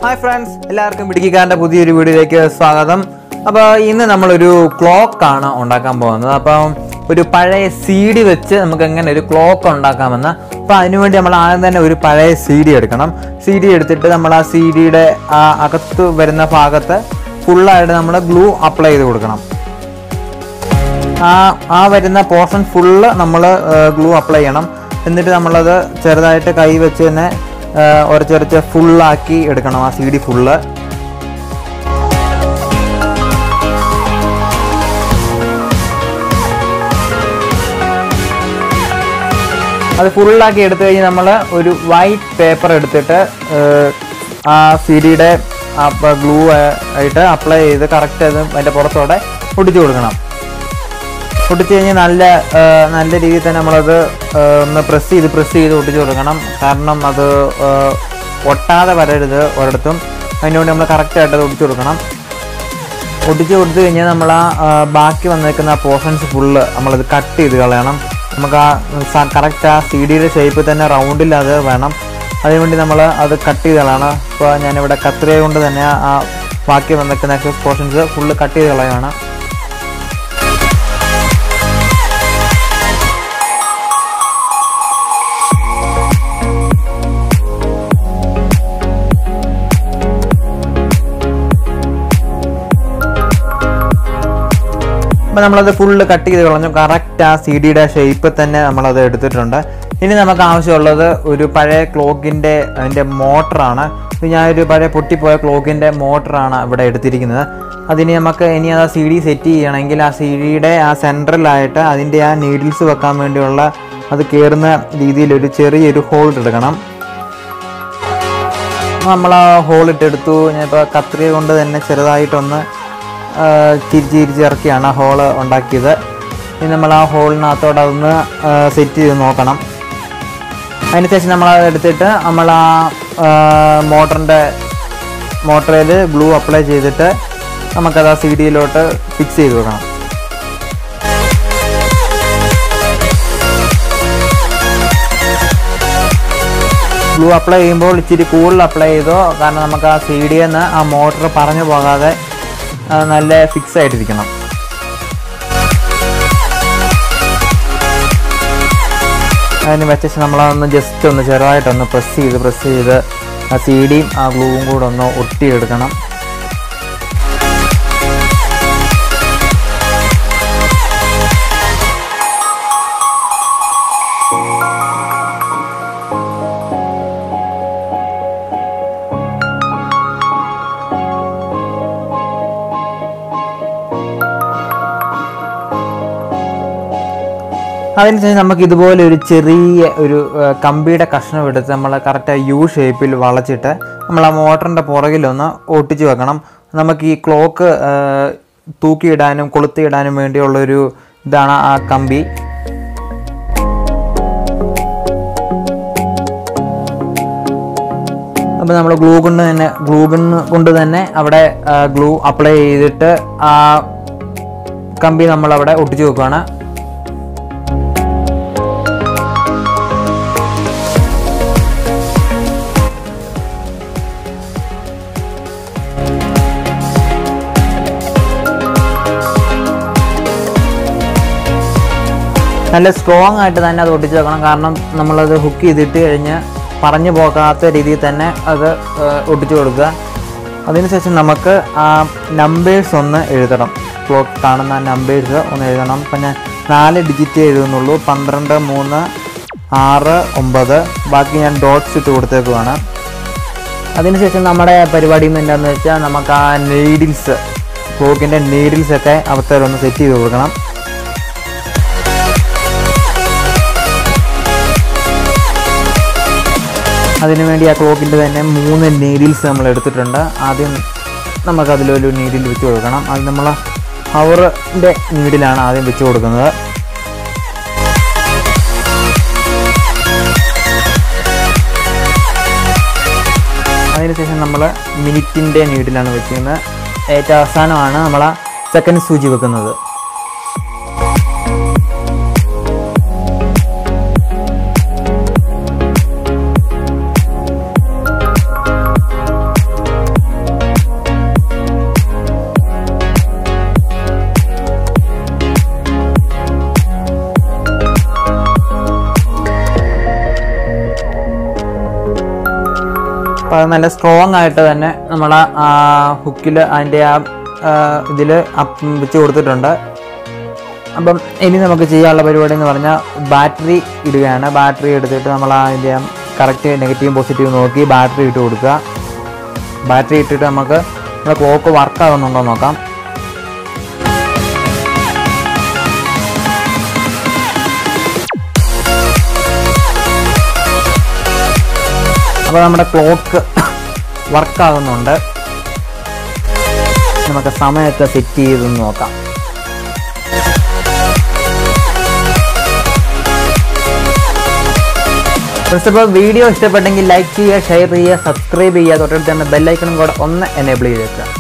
hi friends എല്ലാവർക്കും പിടിക്കാരൻ്റെ പുതിയൊരു വീഡിയോയിലേക്ക് സ്വാഗതം അപ്പോൾ ഇന്ന് നമ്മളൊരു ക്ലോക്ക് ആണ് ഉണ്ടാക്കാൻ പോകുന്നത് അപ്പം ഒരു പഴയ സി ഡി വെച്ച് നമുക്ക് എങ്ങനെ ഒരു ക്ലോക്ക് ഉണ്ടാക്കാമെന്ന് അപ്പോൾ അതിനുവേണ്ടി നമ്മൾ ആദ്യം തന്നെ ഒരു പഴയ സി ഡി എടുക്കണം സി ഡി എടുത്തിട്ട് നമ്മൾ ആ സി ഡിയുടെ ആ അകത്ത് വരുന്ന ഭാഗത്ത് ഫുള്ളായിട്ട് നമ്മൾ ഗ്ലൂ അപ്ലൈ ചെയ്ത് കൊടുക്കണം ആ ആ വരുന്ന പോർഷൻ ഫുള്ള് നമ്മൾ ഗ്ലൂ അപ്ലൈ ചെയ്യണം എന്നിട്ട് നമ്മളത് ചെറുതായിട്ട് കൈ വെച്ച് തന്നെ ഉരച്ചുരച്ച് ഫുള്ളാക്കി എടുക്കണം ആ സി ഡി ഫുള്ള് അത് ഫുള്ളാക്കി എടുത്തു കഴിഞ്ഞ് നമ്മൾ ഒരു വൈറ്റ് പേപ്പർ എടുത്തിട്ട് ഏഹ്, ആ സി ഡിയുടെ ഗ്ലൂ ആയിട്ട് അപ്ലൈ ചെയ്ത് കറക്റ്റ് അത് അതിൻ്റെ പുറത്തോടെ ഒട്ടിച്ചു കൊടുക്കണം ഒട്ടിച്ച് കഴിഞ്ഞ് നല്ല ആ, നല്ല രീതിയിൽ തന്നെ നമ്മളത് ആ, ഒന്ന് പ്രസ് ചെയ്ത് പ്രസ് ചെയ്ത് ഒട്ടിച്ച് കൊടുക്കണം കാരണം അത് ആ, ഒട്ടാതെ വരരുത് ഒരിടത്തും അതിനുവേണ്ടി നമ്മൾ കറക്റ്റായിട്ട് അത് ഒട്ടിച്ച് കൊടുക്കണം ഒട്ടിച്ച് കൊടുത്തു കഴിഞ്ഞാൽ നമ്മൾ ആ ആ, ബാക്കി വന്നേക്കുന്ന ആ പോർഷൻസ് ഫുള്ള് നമ്മളത് കട്ട് ചെയ്ത് കളയണം നമുക്ക് ആ കറക്റ്റ് ആ സി ഡിയുടെ ഷേപ്പിൽ തന്നെ റൗണ്ടിൽ അത് വേണം അതിനുവേണ്ടി നമ്മൾ അത് കട്ട് ചെയ്ത് കളയണം ഇപ്പോൾ ഞാനിവിടെ കത്രിക കൊണ്ട് തന്നെ ആ ബാക്കി വന്നേക്കുന്ന എക്സസ് പോർഷൻസ് ഫുള്ള് കട്ട് ചെയ്ത് കളയാണ് അപ്പോൾ നമ്മളത് ഫുള്ള് കട്ട് ചെയ്ത് കളഞ്ഞു കറക്റ്റ് ആ സി ഡിയുടെ ഷേപ്പ് തന്നെ നമ്മളത് എടുത്തിട്ടുണ്ട് ഇനി നമുക്ക് ആവശ്യമുള്ളത് ഒരു പഴയ ക്ലോക്കിൻ്റെ അതിൻ്റെ മോട്ടറാണ് ഇത് ഞാനൊരു പഴയ പൊട്ടിപ്പോയ ക്ലോക്കിൻ്റെ മോട്ടറാണ് ഇവിടെ എടുത്തിരിക്കുന്നത് അതിന് നമുക്ക് ഇനി അത് സി ഡി സെറ്റ് ചെയ്യണമെങ്കിൽ ആ സി ഡിയുടെ ആ സെൻട്രലായിട്ട് അതിൻ്റെ ആ നീഡിൽസ് വെക്കാൻ വേണ്ടിയുള്ള അത് കയറുന്ന രീതിയിൽ ഒരു ചെറിയൊരു ഹോൾ എടുക്കണം നമ്മൾ ആ ഹോൾ ഇട്ടെടുത്തു ഞാനിപ്പോൾ കത്രിക കൊണ്ട് തന്നെ ചെറുതായിട്ടൊന്ന് ആ, തിരിച്ച് തിരിച്ച് ഇറക്കിയാണ് ആ ഹോള് ഉണ്ടാക്കിയത് ഇനി നമ്മൾ ആ ഹോളിനകത്തോടെ അതൊന്ന് സെറ്റ് ചെയ്ത് നോക്കണം അതിനുശേഷം നമ്മൾ അത് എടുത്തിട്ട് നമ്മൾ ആ മോട്ടറിൻ്റെ മോട്ടറിൽ ഗ്ലൂ അപ്ലൈ ചെയ്തിട്ട് നമുക്കത് ആ സി ഡിയിലോട്ട് ഫിക്സ് ചെയ്ത് വെക്കണം ഗ്ലൂ അപ്ലൈ ചെയ്യുമ്പോൾ ഇച്ചിരി കൂടുതൽ അപ്ലൈ ചെയ്തോ കാരണം നമുക്ക് ആ സി ഡിയിൽ നിന്ന് ആ മോട്ടർ പറഞ്ഞു പോകാതെ ആ, നല്ല ഫിക്സ് ആയിട്ടിരിക്കണം അതിന് വെച്ച നമ്മളതൊന്ന് ജസ്റ്റ് ഒന്ന് ചെറുതായിട്ടൊന്ന് പ്രസ് ചെയ്ത് പ്രസ് ചെയ്ത് ആ സി ഡിയും ആ ഗ്ലൂവും കൂടെ ഒന്ന് ഒട്ടിയെടുക്കണം അതിനുശേഷം നമുക്ക് ഇതുപോലെ ഒരു ചെറിയ ഒരു ആ, കമ്പിയുടെ കഷ്ണം എടുത്ത് നമ്മൾ കറക്റ്റ് യു ഷേപ്പിൽ വളച്ചിട്ട് നമ്മൾ ആ മോട്ടറിൻ്റെ പുറകിലൊന്ന് ഒട്ടിച്ച് വെക്കണം നമുക്ക് ഈ ക്ലോക്ക് ആ, തൂക്കിയിടാനും കൊളുത്തിയിടാനും വേണ്ടിയുള്ളൊരു ഇതാണ് ആ കമ്പി അപ്പോൾ നമ്മൾ ഗ്ലൂ കൊണ്ട് തന്നെ ഗ്ലൂ ഗൺ കൊണ്ട് തന്നെ അവിടെ ഗ്ലൂ അപ്ലൈ ചെയ്തിട്ട് ആ കമ്പി നമ്മൾ അവിടെ ഒട്ടിച്ച് വെക്കുകയാണ് നല്ല സ്ട്രോങ് ആയിട്ട് തന്നെ അത് ഒട്ടിച്ച് വെക്കണം കാരണം നമ്മളത് ഹുക്ക് ചെയ്തിട്ട് കഴിഞ്ഞ് പറഞ്ഞു പോകാത്ത രീതിയിൽ തന്നെ അത് ഏഹ്, ഒട്ടിച്ച് കൊടുക്കുക അതിനുശേഷം നമുക്ക് ആ നമ്പേഴ്സ് ഒന്ന് എഴുതണം ക്ലോക്ക് കാണുന്ന നമ്പേഴ്സ് ഒന്ന് എഴുതണം അപ്പം ഞാൻ നാല് ഡിജിറ്റ് എഴുതുന്നുള്ളൂ പന്ത്രണ്ട് മൂന്ന് ആറ് ഒമ്പത് ബാക്കി ഞാൻ ഡോട്ട്സ് ഇട്ട് കൊടുത്തേക്കുവാണ് അതിനുശേഷം നമ്മുടെ പരിപാടി എന്താണെന്ന് വെച്ചാൽ നമുക്ക് ആ നീഡിൽസ് ക്ലോക്കിൻ്റെ നീഡിൽസ് ഒക്കെ അവസ്ഥയിലൊന്ന് സെറ്റ് ചെയ്ത് കൊടുക്കണം അതിനുവേണ്ടി ആ ക്ലോക്കിൻ്റെ തന്നെ മൂന്ന് നീഡിൽസ് നമ്മൾ എടുത്തിട്ടുണ്ട് ആദ്യം നമുക്ക് അതിലൊരു നീഡിൽ വെച്ച് കൊടുക്കണം അത് നമ്മൾ ഹവറിൻ്റെ നീഡിലാണ് ആദ്യം വെച്ച് കൊടുക്കുന്നത് അതിനുശേഷം നമ്മൾ മിനിറ്റിൻ്റെ നീഡിലാണ് വെക്കുന്നത് ഏറ്റവും അവസാനമാണ് നമ്മൾ സെക്കൻഡ് സൂചി വെക്കുന്നത് അപ്പോൾ അത് നല്ല സ്ട്രോങ് ആയിട്ട് തന്നെ നമ്മൾ ആ ഹുക്കിൽ അതിൻ്റെ ആ ഇതിൽ വെച്ച് കൊടുത്തിട്ടുണ്ട് അപ്പം ഇനി നമുക്ക് ചെയ്യാനുള്ള പരിപാടി എന്ന് പറഞ്ഞാൽ ബാറ്ററി ഇടുകയാണ് ബാറ്ററി എടുത്തിട്ട് നമ്മൾ അതിൻ്റെ കറക്റ്റ് നെഗറ്റീവ് പോസിറ്റീവ് നോക്കി ബാറ്ററി ഇട്ട് കൊടുക്കുക ബാറ്ററി ഇട്ടിട്ട് നമുക്ക് നമ്മുടെ ക്ലോക്ക് വർക്ക് ആകുന്നുണ്ടോ എന്ന് നോക്കാം അപ്പോൾ നമ്മുടെ ക്ലോക്ക് വർക്കാകുന്നുണ്ട് നമുക്ക് സമയമൊക്കെ സെറ്റ് ചെയ്ത് നോക്കാം ഫസ്റ്റ് ഓഫ് ഓൾ വീഡിയോ ഇഷ്ടപ്പെട്ടെങ്കിൽ ലൈക്ക് ചെയ്യുക ഷെയർ ചെയ്യുക സബ്സ്ക്രൈബ് ചെയ്യുക തൊട്ടടുത്ത് തന്നെ ബെല്ലൈക്കണും കൂടെ ഒന്ന് എനേബിൾ ചെയ്ത് വെക്കുക